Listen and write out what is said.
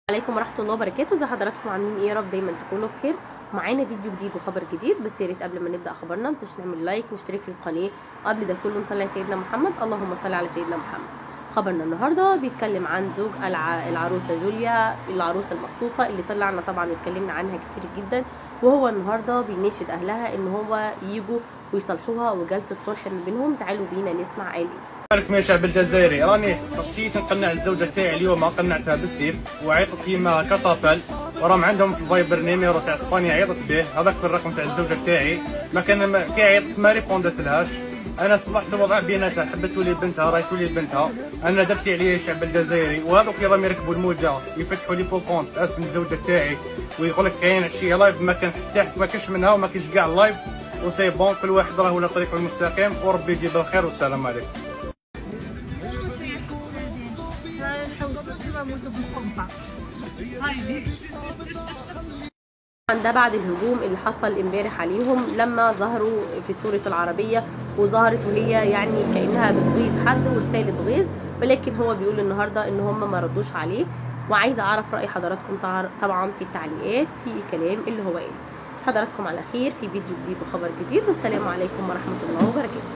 عليكم ورحمة الله وبركاته زي حضراتكم عاملين ايه يا رب دايما تكونوا بخير معانا فيديو جديد وخبر جديد بس يا ريت قبل ما نبدا خبرنا متنساش نعمل لايك نشترك في القناه وقبل ده كله نصلي على سيدنا محمد اللهم صل على سيدنا محمد خبرنا النهارده بيتكلم عن زوج الع... العروسه جوليا العروسه المخطوفه اللي طلعنا طبعا واتكلمنا عنها كتير جدا وهو النهارده بيناشد اهلها ان هو يجوا ويصالحوها وجلسه صلح ما بينهم تعالوا بينا نسمع قال ايه عليكم يا شعب الجزائري راني شخصية نقنع الزوجة تاعي اليوم ما قنعتها بالسيف وعيطت فيما كطابل وراهم عندهم في الفايبر نيميرو تاع اسبانيا عيطت به هذاك الرقم تاع الزوجة تاعي ما كان ما كي عيطت ما ريبوندت لهاش انا صلحت الوضع بيناتها حبت تولي بنتها راهي تولي بنتها انا درت عليا الشعب الجزائري وهذوك اللي راهم يركبوا الموجه يفتحوا لي فول كونت اسم الزوجه تاعي ويقول لك كاين شي لايف ما كان تحت ما كاش منها وما كاش كاع لايف وسي بون كل واحد راه ولا طريقه المستقيم وربي يجيب الخير والسلام عليكم طبعا ده بعد الهجوم اللي حصل امبارح عليهم لما ظهروا في صورة العربية وظهرت وهي يعني كأنها بتغيظ حد ورسالة غيظ ولكن هو بيقول النهاردة ان هم ما ردوش عليه وعايزة اعرف رأي حضراتكم طبعا في التعليقات في الكلام اللي هو قاله حضراتكم على خير في فيديو جديد وخبر جديد والسلام عليكم ورحمة الله وبركاته